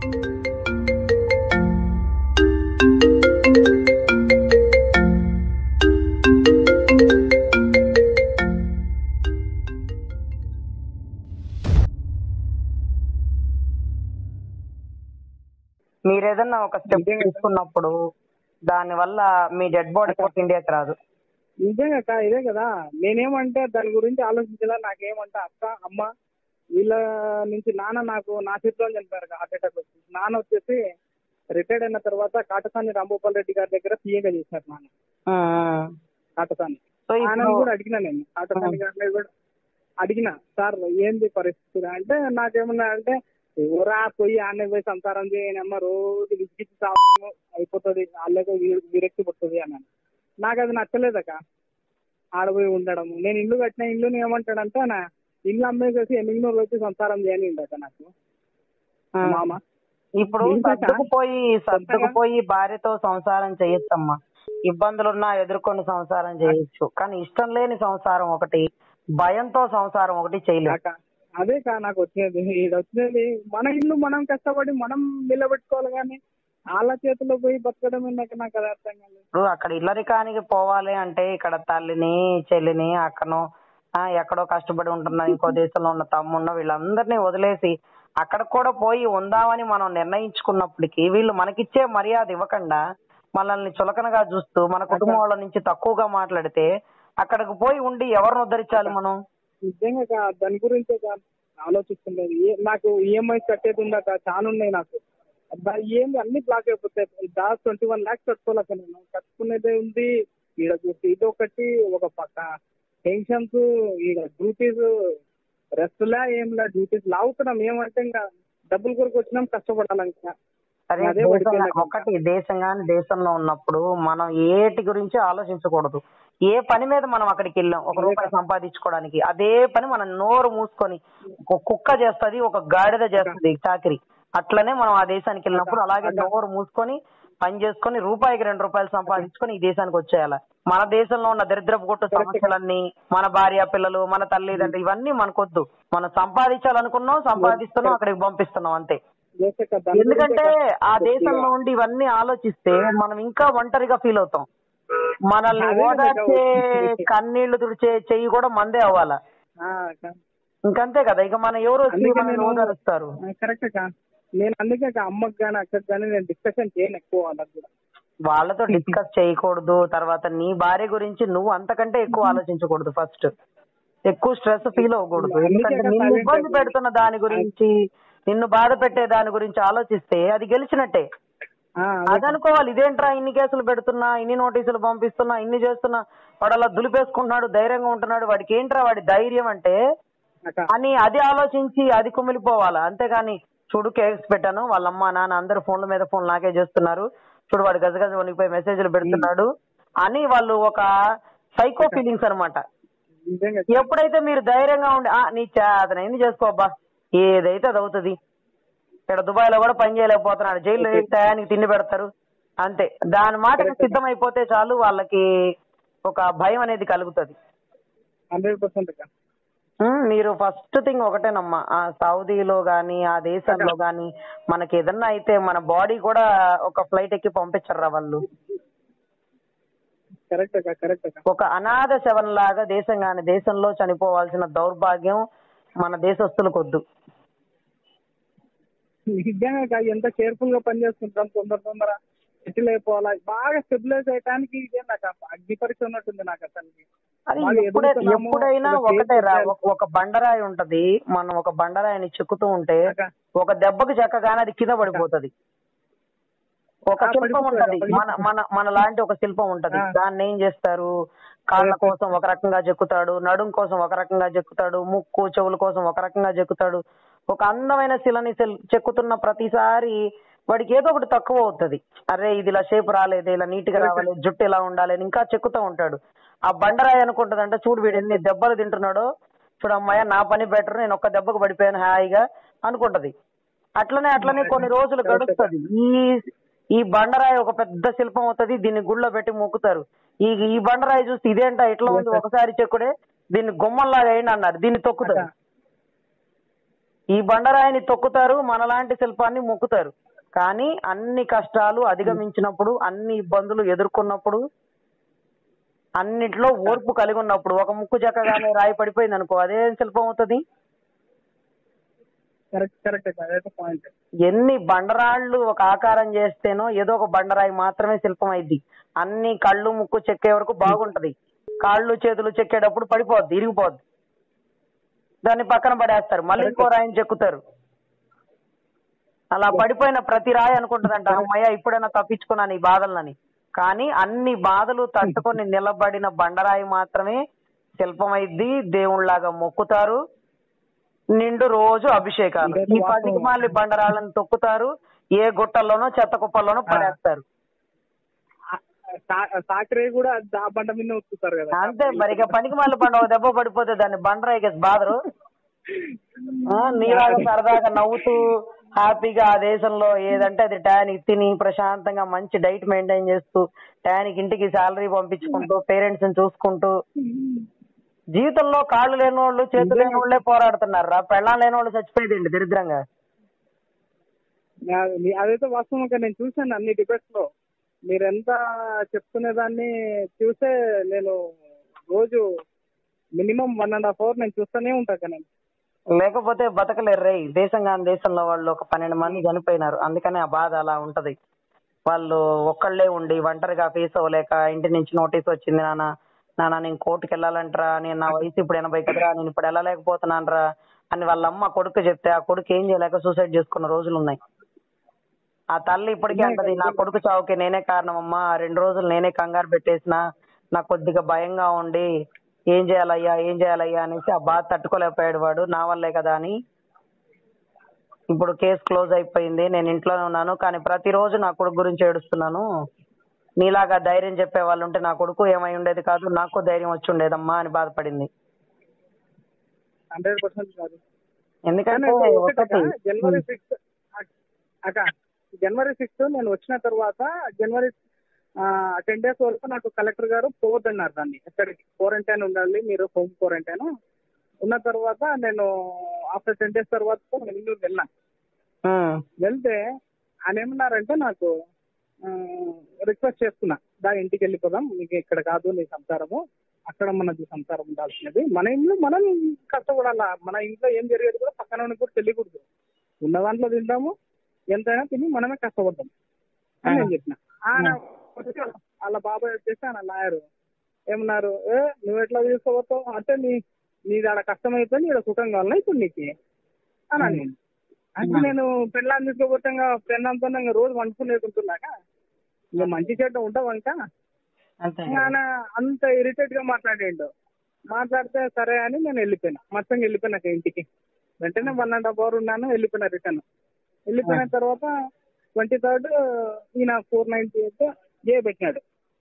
మీరు ఏదన్నా ఒక స్టెప్ నిజంగా. తీసుకున్నప్పుడు దాని వల్ల మీ డెడ్ బాడీ కూడా ఇండియాకి రాదు నిజంగా అక్క ఇదే కదా నేనేమంటే దాని గురించి ఆలోచించలే నాకేమంటే అక్క అమ్మ వీళ్ళ నుంచి నాన్న నాకు నా చేతిలో చనిపోయారు హార్ట్ అటాక్ వచ్చి నాన్న వచ్చేసి రిటైర్డ్ అయిన తర్వాత కాటసాని రాంభూపాల్ రెడ్డి గారి దగ్గర సీఏగా చేశారు నాన్న ఉమ్. కాటసాని సో ఆయన ఇప్పుడు కూడా అడిగిన నేను కాటసాని గారిని కూడా అడిగిన సార్ ఏంది పరిస్థితి అంటే నాకేమన్నా అంటే ఎవరా పోయి ఆనే పోయి సంసారం చేయనమ్మ రోజు విసిగిచ్చి చావు అయిపోతుంది వాళ్ళకి వి- విరక్తి పుడుతుంది అన్నాను నాకు అది నచ్చలేదక్క ఆడపోయి ఉండడం నేను ఇల్లు కట్టిన ఇల్లుని ఏమంటాడంటే నా ఇల్లు అమ్మేసేసి ఎనిమిది వచ్చి సంసారం చేయని ఉండక నాకు ఉమ్. మామ ఇప్పుడు ఇంకా సర్దుకుపోయి సర్దుకుపోయి భార్యతో సంసారం చేయొచ్చమ్మా ఇబ్బందులున్నా ఎదుర్కొని సంసారం చేయొచ్చు కానీ ఇష్టం లేని సంసారం ఒకటి భయంతో సంసారం ఒకటి చేయలేము కాక అదే కా నాకు వచ్చినది ఇది వచ్చినది మన ఇల్లు మనం కష్టపడి మనం నిలబెట్టుకోవాలి కానీ వాళ్ళ చేతిలో పోయి బతకడం నాకు నాకు అది అర్థం కాలేదు ఇప్పుడు అక్కడ ఇల్లరికానికి పోవాలి అంటే ఇక్కడ తల్లిని చెల్లిని అక్కను ఆ, ఎక్కడో కష్టపడి ఉంటున్న ఇంకో దేశంలో ఉన్న తమ్మున్న వీళ్ళందరినీ వదిలేసి అక్కడ కూడా పోయి ఉందామని మనం నిర్ణయించుకున్నప్పటికీ వీళ్ళు మనకిచ్చే మర్యాద ఇవ్వకుండా మనల్ని చులకనగా చూస్తూ మన కుటుంబం వాళ్ళ నుంచి తక్కువగా మాట్లాడితే అక్కడికి పోయి ఉండి ఎవరిని ఉద్ధరించాలి మనం నిజంగా కా- దాని గురించే కా- ఆలోచిస్తుండేది ఏ- నాకు ఈఎంఐ కట్టేది ఉందాక చాలా ఉన్నాయి నాకు అబ్బా ఏంది అన్ని బ్లాక్ అయిపోతాయి దాదాపు ట్వంటీ వన్ ల్యాక్స్ కట్టుకోలేక నేను కట్టుకునేదే ఉంది ఈడ చూస్తే ఇది ఒకటి ఒక పక్క టెన్షన్స్ ఈడ డ్యూటీస్ రెస్ట్లా ఏం లే డ్యూటీస్ లాగుతున్నాం ఏమంటే ఇంకా డబ్బులు కొరకు వచ్చినాం కష్టపడాలి ఇంకా సరే అదే దేశంగా- పడిపోయింది ఒకటి దేశం కానీ దేశంలో ఉన్నప్పుడు మనం ఏటి గురించి ఆలోచించకూడదు ఏ పని మీద మనం అక్కడికి వెళ్ళాం ఒక రూపాయి సంపాదించుకోవడానికి అదే పని మనం నోరు మూసుకొని ఒక కుక్క చేస్తది ఒక గాడిద చేస్తుంది చాకరీ అట్లనే మనం ఆ దేశానికి వెళ్ళినప్పుడు అలాగే నోరు మూసుకొని పని చేసుకొని రూపాయికి రెండు రూపాయలు సంపాదించుకొని ఈ దేశానికి వచ్చేయాలి మన దేశంలో ఉన్న దరిద్రపు కొట్టు సమస్యలన్నీ మన భార్య పిల్లలు మన తల్లిదండ్రులు ఇవన్నీ మనకొద్దు మనం సంపాదించాలనుకున్నాం సంపాదిస్తున్నాం అక్కడికి పంపిస్తున్నాం అంతే చేసాక దాని ఎందుకంటే గురించే ఆ కా- దేశంలో ఉండి ఇవన్నీ ఆలోచిస్తే మనం ఇంకా ఒంటరిగా ఫీల్ అవుతాం మనల్ని అదే కదా ఓదార్చే ఇంకా కన్నీళ్లు తుడిచే చెయ్యి కూడా మందే అవ్వాలా ఆ, కా- ఇంకంతే కదా ఇక మన ఎవరు వచ్చి అందుకే మనల్ని నేను- ఓదారుస్తారు కరెక్ట్ కా నేను అందుకే కా అమ్మకి కానీ అక్కకి కానీ నేను డిస్కషన్ చేయను ఎక్కువ వాళ్ళకి కూడా వాళ్ళతో డిస్కస్ చేయకూడదు తర్వాత నీ భార్య గురించి నువ్వు అంతకంటే ఎక్కువ ఆలోచించకూడదు ఫస్ట్ ఎక్కువ స్ట్రెస్ ఫీల్ అవ్వకూడదు అందుకే ఎందుకంటే కదా నిన్ను silent ఇబ్బంది అయిపోయింది. పెడుతున్న దాని గురించి నిన్ను బాధ పెట్టే దాని గురించి ఆలోచిస్తే అది గెలిచినట్టే ఆ, అది అనుకోవాలి ఇదేంట్రా ఇన్ని కేసులు పెడుతున్నా ఇన్ని నోటీసులు పంపిస్తున్నా ఇన్ని చేస్తున్నా వాడు అలా దులిపేసుకుంటున్నాడు ధైర్యంగా ఉంటున్నాడు వాడికి ఏంట్రా వాడి ధైర్యం అంటే అక్క అని అది ఆలోచించి అది కుమిలిపోవాలా అంతేగాని చూడు కేసు పెట్టాను వాళ్ళ అమ్మ నాన్న అందరు ఫోన్ల మీద ఫోన్ నాకే చేస్తున్నారు చూడు వాడు గజగజ వణికిపోయి మెసేజ్లు పెడుతున్నాడు అని వాళ్ళు ఒక సైకో ఫీలింగ్స్ అన్నమాట నిజంగా ఎప్పుడైతే మీరు ధైర్యంగా ఉండి "ఆ, నీ చేతనైంది చేసుకోబ్బా ఏదైతే అది అవుతుంది ఇక్కడ దుబాయ్ లో కూడా పని చేయలేకపోతున్నాడు జైల్లో ఏ టయానికి తిండి పెడతారు అంతే దాని మాటకి సిద్ధమైపోతే చాలు వాళ్ళకి ఒక భయం అనేది కలుగుతుంది హండ్రెడ్ పర్సెంట్ అక్క ఉమ్, మీరు ఫస్ట్ థింగ్ ఒకటేనమ్మా ఆ సౌదీలో గాని ఆ దేశంలో గాని మనకి ఏదన్నా అయితే మన బాడీ కూడా ఒక ఫ్లైట్ ఎక్కి పంపించర్రా వాళ్ళు కరెక్ట్ అక్క కరెక్ట్ అక్క ఒక అనాథ శవం లాగా దేశం గాని దేశంలో చనిపోవాల్సిన దౌర్భాగ్యం మన దేశస్తులకు వద్దు నిజంగా అక్క ఎంత కేర్ఫుల్ గా పనిచేస్తుంటాం తొందర తొందర సెటిల్ అయిపోవాలా బాగా స్టెబిలైజ్ అయ్యడానికి ఇదే నాకు అగ్ని పరీక్ష ఉన్నట్టుంది నాకు అసలు అది బాగా ఎప్పుడై ఎదుగుతున్నాము, ఎప్పుడైనా ఇలా ఒకటే రా చేయాలి. ఒక- ఒక బండరాయి ఉంటది మనం ఒక బండరాయిని చెక్కుతూ ఉంటే అక్క. ఒక దెబ్బకి చెక్కగానే అది కింద పడిపోతది ఒక ఆ, శిల్పం పడిపోతుంది, ఉంటది పడిపోతుంది. మన మన మన లాంటి ఒక శిల్పం ఉంటది ఆ. దాన్ని ఏం చేస్తారు కాళ్ళ కోసం ఒక రకంగా చెక్కుతాడు నడుం కోసం ఒక రకంగా చెక్కుతాడు ముక్కు చెవుల కోసం ఒక రకంగా చెక్కుతాడు ఒక అందమైన శిలని శిల్- చెక్కుతున్న ప్రతిసారి వాడికి ఏదో ఒకటి తక్కువ అవుతుంది అరే ఇది ఇలా షేప్ రాలేదు ఇలా నీట్ గా రావాలి జుట్టు ఇలా ఉండాలి అని ఇంకా చెక్కుతూ ఉంటాడు ఆ బండరాయి అనుకుంటది అంటే చూడు వీడు ఎన్ని దెబ్బలు తింటున్నాడో చూడు అమ్మాయ నా పని బెటర్ నేను ఒక్క దెబ్బకు పడిపోయాను హాయిగా అనుకుంటది అట్లనే అట్లనే కొన్ని రోజులు గడుస్తుంది ఈ ఈ బండరాయి ఒక పెద్ద శిల్పం అవుతుంది దీన్ని గుళ్ళో పెట్టి మొక్కుతారు ఈ ఈ బండరాయి చూస్తే ఇదేంటా ఇట్లా ఉంది ఒకసారి చెక్కుడే దీన్ని గుమ్మంలాగా అయింది అన్నారు దీన్ని తొక్కుతారు ఈ బండరాయిని తొక్కుతారు మనలాంటి శిల్పాన్ని మొక్కుతారు కానీ అన్ని కష్టాలు అధిగమించినప్పుడు అన్ని ఇబ్బందులు ఎదుర్కొన్నప్పుడు అన్నిట్లో ఓర్పు కలిగి ఉన్నప్పుడు ఒక ముక్కు చెక్కగానే రాయి పడిపోయింది అనుకో అదే శిల్పం అవుతుంది కరెక్ట్ కరెక్ట్ అక్క అదైతే పాయింట్ ఎన్ని బండరాళ్ళు ఒక ఆకారం చేస్తేనో ఏదో ఒక బండరాయి మాత్రమే శిల్పం అయింది అన్ని కళ్ళు ముక్కు చెక్కే వరకు బాగుంటది కాళ్ళు చేతులు చెక్కేటప్పుడు పడిపోద్ది ఇరిగిపోద్ది దాన్ని పక్కన పడేస్తారు మళ్ళీ ఇంకో రాయిని చెక్కుతారు అలా పడిపోయిన ప్రతి రాయి అనుకుంటదంట అమ్మయ్య ఇప్పుడైనా తప్పించుకున్నాను ఈ బాధలని కానీ అన్ని బాధలు తట్టుకొని నిలబడిన బండరాయి మాత్రమే శిల్పమైద్ది దేవుళ్లాగా మొక్కుతారు నిండు రోజు అభిషేకాలు ఈ పదికి మాలి బండరాళ్ళని తొక్కుతారు ఏ గుట్టల్లోనో చెత్త కుప్పల్లోనో పడేస్తారు సాకరే కూడా ఆ బండ మీద ఉతుకుతారు కదా అంతే మరి ఇక పనికి మాలి బండ ఒక దెబ్బ పడిపోతే దాన్ని బండరాయికి బాధరు ఆ, నీలాగా సరదాగా నవ్వుతూ హ్యాపీగా ఆ దేశంలో ఏదంటే అది టయానికి తిని ప్రశాంతంగా మంచి డైట్ మెయింటైన్ చేస్తూ టయానికి ఇంటికి శాలరీ పంపించుకుంటూ పేరెంట్స్ ని చూసుకుంటూ జీవితంలో కాళ్ళు లేని వాళ్ళు చేతులు లేని వాళ్ళే పోరాడుతున్నారు రా పెళ్ళాం లేని వాళ్ళు చచ్చిపోయేదండి దరిద్రంగా నా- నీ- అదైతే వాస్తవంగా నేను చూశాను అన్ని డిబేట్స్ లో మీరు ఎంత చెప్తునేదాన్ని చూసే నేను రోజు minimum one and half hour నేను చూస్తూనే ఉంటా కదా నేను లేకపోతే బతకలేరు రే దేశం కాని దేశంలో వాళ్ళు ఒక పన్నెండు మంది చనిపోయినారు అందుకని ఆ బాధ అలా ఉంటది వాళ్ళు ఒక్కళ్ళే ఉండి ఒంటరిగా ఫేస్ అవ్వలేక ఇంటి నుంచి నోటీస్ వచ్చింది నాన్న నాన్న నేను కోర్టుకి వెళ్ళాలంటరా నేను నా వయసు ఇప్పుడు ఎనభై కదరా నేను ఇప్పుడు వెళ్ళలేకపోతున్నానరా అని వాళ్ళ అమ్మ కొడుకు చెప్తే ఆ కొడుకు ఏం చేయలేక సూసైడ్ చేసుకున్న రోజులు ఉన్నాయి ఆ తల్లి ఇప్పటికీ అంటది నా కొడుకు చావుకి నేనే కారణం అమ్మా ఆ రెండు రోజులు నేనే కంగారు పెట్టేసిన నాకు కొద్దిగా భయంగా ఉండి ఏం చేయాలయ్యా ఏం చేయాలయ్యా అనేసి ఆ బాధ తట్టుకోలేకపోయాడు వాడు నా వల్లే కదా అని ఇప్పుడు కేసు క్లోజ్ అయిపోయింది నేను ఇంట్లోనే ఉన్నాను కానీ ప్రతిరోజు నా కొడుకు గురించి ఏడుస్తున్నాను నీలాగా ధైర్యం చెప్పే వాళ్ళు ఉంటే నా కొడుకు ఏమై ఉండేది కాదు నాకు ధైర్యం వచ్చి ఉండేదమ్మా అని బాధపడింది హండ్రెడ్ పర్సెంట్ కాదు ఎందుకంటే కానీ ఒకటి ఒకటి అక్క, జనవరి సిక్స్త్ అక్క జనవరి సిక్స్త్ నేను వచ్చిన తర్వాత జనవరి టెన్ డేస్ వరకు నాకు కలెక్టర్ గారు పోవద్దన్నారు దాన్ని ఎక్కడికి క్వారంటైన్ ఉండాలి మీరు హోమ్ క్వారంటైన్ ఉన్న తర్వాత నేను ఆఫ్టర్ టెన్ డేస్ తర్వాత నేను ఇంటికి వెళ్ళాను ఉమ్, వెళ్తే ఆయన ఏమన్నారంటే నాకు రిక్వెస్ట్ చేస్తున్నా దా ఇంటికి వెళ్ళిపోదాం నీకు ఇక్కడ కాదు నీ సంసారము అక్కడ మనది సంసారం ఉండాల్సినది మన ఇంట్లో మనం కష్టపడాలా మన ఇంట్లో ఏం జరిగేది కూడా పక్కన వాళ్ళకి కూడా తెలియకూడదు ఉన్న దాంట్లో తింటాము ఎంతైనా తిని మనమే కష్టపడతాం అని నేను చెప్పిన ఆయన వచ్చి వాళ్ళ బాబాయ్ వచ్చేసి ఆయన లాయరు ఏమన్నారు ఏ నువ్వు ఎట్లా తీసుకోబోతావు అంటే నీ నీది ఆడ కష్టం అయిపోయింది ఇక్కడ సుఖం కావాలన్నా ఇప్పుడు నీకు అని అని అంటే నేను పెళ్ళాన్ని తీసుకోబోతాగా పెళ్ళంతో ఇంకా రోజు వండుకునేకుంటున్నాక ఇంకా మంచి చెడ్డ ఉండవు ఇంకా అంతే ఆయన అంత ఇరిటేట్ గా మాట్లాడిండు మాట్లాడితే సరే అని నేను వెళ్ళిపోయినా మొత్తం వెళ్ళిపోయినా ఇంటికి వెంటనే వన్ అండ్ హాఫ్ అవర్ ఉన్నాను వెళ్ళిపోయినా రిటర్న్ వెళ్ళిపోయిన తర్వాత ట్వంటీ థర్డ్ ఈయన ఫోర్ నైన్టీ ఎయిట్ ఏ పెట్టినాడు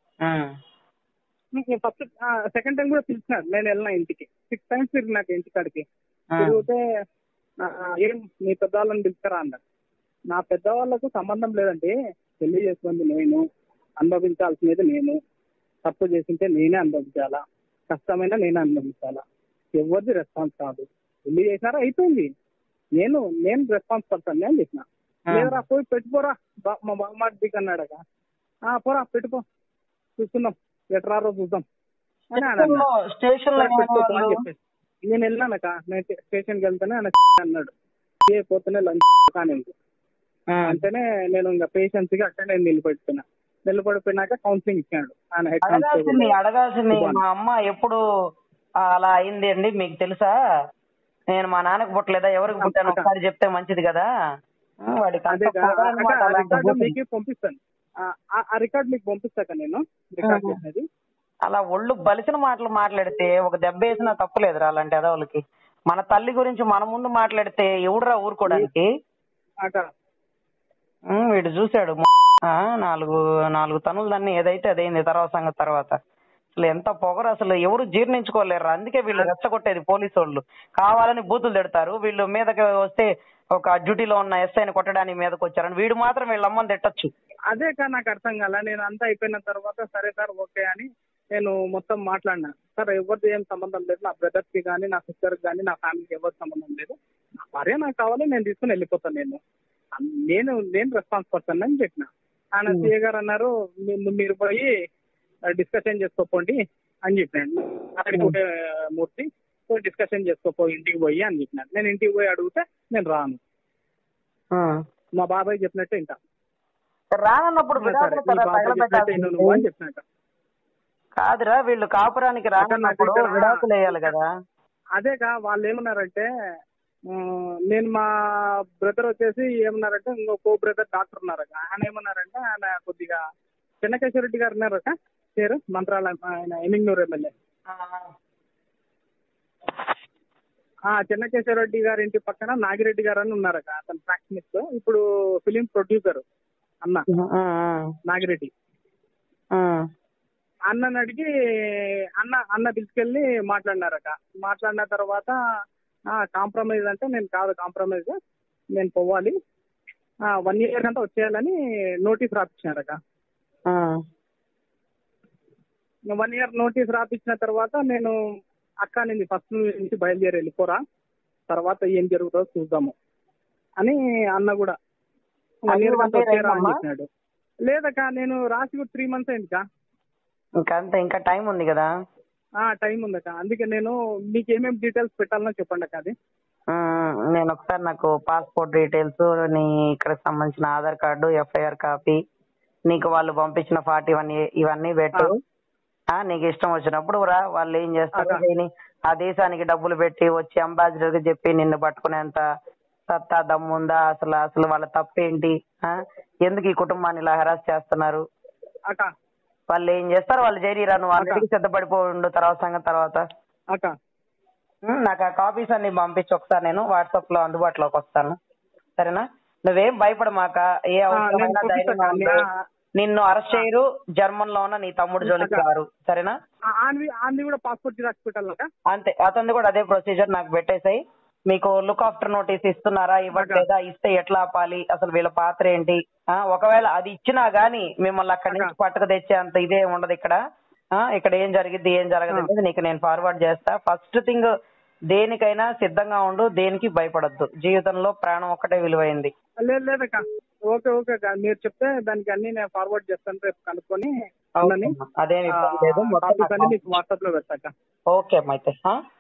ఉమ్, ఫస్ట్ సెకండ్ టైం కూడా పిలిచినాడు నేను వెళ్ళిన ఇంటికి సిక్స్ టైమ్స్ తిరిగినాక ఇంటికాడికి ఆ, తిరిగితే ఆ, ఏం మీ పెద్దవాళ్ళని పిలుస్తారా అన్నారు నా పెద్దవాళ్ళకు సంబంధం లేదండి పెళ్లి చేసుకుంది నేను అనుభవించాల్సినది నేను తప్పు చేసింటే నేనే అనుభవించాలా కష్టమైనా నేనే అనుభవించాలా ఎవరిది రెస్పాన్స్ కాదు పెళ్లి చేసినారా అయిపోయింది నేను నేను రెస్పాన్స్ పడతాను అని చెప్పిన ఆ. లేదురా పోయి పెట్టుకోరా బా- మా బామ్మాడి అన్నాడక ఆ పోరా పెట్టుకో చూస్తున్నాం ఎట్రారో చూద్దాం అని ఆయన అన్నాడు. స్టేషన్లో స్టేషన్లో సరే, పెట్టుకో అని ఏమన్నారు? చెప్పేసి. నేను వెళ్ళానక నేను స్టేషన్కి వెళ్తానే ఆయన అన్నాడు ఏ పోతేనే లంచ్ కానీ ఆ, అంటేనే నేను ఇంకా పేషెన్స్ గా అక్కడ నేను నిలబెడుతున్నా నిలబడిపోయినాక కౌన్సిలింగ్ ఇచ్చాడు ఆయన హెడ్ అడగాల్సింది కానిస్టేబుల్ అడగాల్సింది ఇవ్వాలి. మా అమ్మ ఎప్పుడు ఆ, అలా అయింది అండి మీకు తెలుసా నేను మా నాన్నకు పుట్టలేదా ఎవరికి పుట్టాను అక్క. ఒకసారి చెప్తే మంచిది కదా ఆ, వాడికి అంత అదే పొగరు అన్నమాట అలాంటి రికార్డు బూతులు. మీకు పంపిస్తాను ఆ- ఆ- ఆ రికార్డ్ మీకు పంపిస్తాక నేను రికార్డ్ ఆహా. చేసినది అలా ఒళ్ళు బలిసిన మాటలు మాట్లాడితే ఒక దెబ్బ వేసినా తప్పులేదురా అలాంటి ఎదవులకి మన తల్లి గురించి మన ముందు మాట్లాడితే ఎవడురా ఊరుకోవడానికి అక్క ఉమ్, వీడు చూశాడు ఆ, నాలుగు నాలుగు తనులు దాన్ని ఏదైతే అదైంది తర్వాత సంగతి తర్వాత అసలు ఎంత పొగరు అసలు ఎవరు జీర్ణించుకోలేరు అందుకే వీళ్ళు రెచ్చగొట్టేది పోలీసు వాళ్ళు కావాలని బూతులు తిడతారు వీళ్ళు మీదకి వస్తే ఒక డ్యూటీలో ఉన్న ఎస్ఐని కొట్టడానికి మీదకి వచ్చారని వీడు మాత్రం వీళ్ళ అమ్మని తిట్టచ్చు అదే కానీ నాకు అర్థం కాల నేను అంతా అయిపోయిన తర్వాత సరే సార్ ఓకే అని నేను మొత్తం మాట్లాడినా సార్ ఎవరిది ఏం సంబంధం లేదు నా బ్రదర్స్ కి కానీ నా సిస్టర్ కి కానీ నా ఫ్యామిలీకి ఎవరికి సంబంధం లేదు నా భార్య నాకు కావాలి నేను తీసుకుని వెళ్ళిపోతాను నేను అన్- నేను నేను రెస్పాన్స్ పర్సన్ అని చెప్పిన ఆయన Hmm. సీఏ గారు అన్నారు "మీ- మీరు పోయి డిస్కషన్ చేసుకోపోండి అని చెప్పినాడు అక్కడికి Hmm. ఒకటే మూర్తి పోయి డిస్కషన్ చేసుకోపో ఇంటికి పోయి అని చెప్పినాడు నేను ఇంటికి పోయి అడిగితే నేను రాను ఉమ్. మా బాబాయ్ చెప్పినట్టే ఇంకా రానన్నప్పుడు సరే, విడాకులు మీ కదా బాబాయ్ చెప్పినట్టే విను నువ్వు అని తగలబెట్టాల్సింది చెప్పినట్టు కాదురా వీళ్ళు కాపురానికి రానప్పుడు ఇక్కడ- విడాకులు వేయాలి కదా అదేగా వాళ్ళు ఏమన్నారంటే ఆ, నేను మా బ్రదర్ వచ్చేసి ఏమన్నారంటే ఇంకో కో బ్రదర్ డాక్టర్ ఉన్నారట ఆయన ఏమన్నారంటే ఆయన కొద్దిగా చెన్నకేశ్వర రెడ్డి గారు ఉన్నారట పేరు మంత్రాలయం ఆయన ఎమింగ్నూరు ఎమ్మెల్యే ఆ చెన్నకేశ్వర రెడ్డి గారి ఇంటి పక్కన నాగిరెడ్డి గారు అని ఉన్నారట అతను ప్రాక్టినిస్ట్ ఇప్పుడు ఫిలిం ప్రొడ్యూసర్ అన్న ఉమ్, ఉమ్, నాగిరెడ్డి ఉమ్. అన్నని అడిగి అన్న అన్న తీసుకెళ్ళి మాట్లాడినారట మాట్లాడిన తర్వాత కాంప్రమైజ్ అంటే నేను కాదు కాంప్రమైజ్ నేను పోవాలి వన్ ఇయర్ కంటే వచ్చేయాలని నోటీస్ రాపించినారట ఉమ్. వన్ ఇయర్ నోటీస్ రాపించిన తర్వాత నేను అక్క నేను ఫస్ట్ నుంచి బయలుదేరి వెళ్ళిపోరా తర్వాత ఏం జరుగుతుందో చూద్దాము అని అన్న కూడా వన్ అది ఇయర్ one కంటే year వచ్చేయరా అని అయిందమ్మా? చెప్పినాడు లేదక్క నేను రాసి కూడా త్రీ మంత్స్ అయిందికా ఇంకా అంతే ఇంకా టైం ఉంది కదా ఆ టైం ఉందక్క అందుకే నేను మీకు ఏమేమి డీటెయిల్స్ పెట్టాలనో చెప్పండి అక్క అది ఉమ్, నేను ఒకసారి నాకు పాస్పోర్ట్ డీటెయిల్స్ నీ ఇక్కడ సంబంధించిన ఆధార్ కార్డు ఎఫ్ఐఆర్ కాపీ నీకు వాళ్ళు పంపించిన ఫార్టీ వన్ ఇవన్నీ పెట్టు ఆ, నీకు ఇష్టం వచ్చినప్పుడు రా వాళ్ళు ఏం చేస్తారు అదా. దీని ఆ దేశానికి డబ్బులు పెట్టి వచ్చి అంబాసిడర్ కి చెప్పి నిన్ను పట్టుకునేంత సత్తా దమ్ముందా అసలు అసలు వాళ్ళ తప్పేంటి ఆ? ఎందుకు ఈ కుటుంబాన్ని ఇలా హెరాస్ చేస్తున్నారు అక్క వాళ్ళు ఏం చేస్తారు వాళ్ళు చేరిరా నువ్వు అక్క. ఆల్రెడీ సిద్ధపడిపోండు తర్వాత సంగతి తర్వాత అక్క ఉమ్, నాకు ఆ కాపీస్ అన్ని పంపించి ఒకసారి నేను వాట్సాప్ లో అందుబాటులోకి వస్తాను సరేనా నువ్వేం భయపడమాక ఏ అవసరమైనా నేను ధైర్యంగా పంపిస్తా ఉండు. అక్క. నిన్ను అరెస్ట్ చేయరు జర్మన్ లో ఉన్న నీ తమ్ముడు జోలికి అక్క. రారు సరేనా ఆన్వి ఆన్వి కూడా పాస్పోర్ట్ జిరాక్స్ పెట్టాలక్క అంతే అతనిది కూడా అదే ప్రొసీజర్ నాకు పెట్టేసాయి మీకు లుక్ ఆఫ్టర్ నోటీస్ ఇస్తున్నారా ఇవ్వట్లేదా ఇస్తే ఎట్లా ఆపాలి అసలు వీళ్ళ పాత్ర ఏంటి ఆ, ఒకవేళ అది ఇచ్చినా గానీ మిమ్మల్ని అక్కడి నుంచి పట్టుకు తెచ్చే అంత ఇదే ఉండదు ఇక్కడ ఆ, ఇక్కడ ఏం జరిగిద్ది ఏం జరగదు అనేది నీకు నేను ఫార్వర్డ్ చేస్తా ఫస్ట్ థింగ్ దేనికైనా సిద్ధంగా ఉండు దేనికి భయపడద్దు జీవితంలో ప్రాణం ఒక్కటే విలువైంది లేదు లేదక్క ఓకే ఓకే అక్క మీరు చెప్తే దానికి అన్ని నేను ఫార్వర్డ్ చేస్తాను రేపు కనుక్కొని అన్నని అదేమి ఇబ్బంది లేదు మొత్తం కాపీస్ అన్ని నాకు మీకు వాట్సాప్ లో పెడతాక ఓకే అమ్మా అయితే ఆ?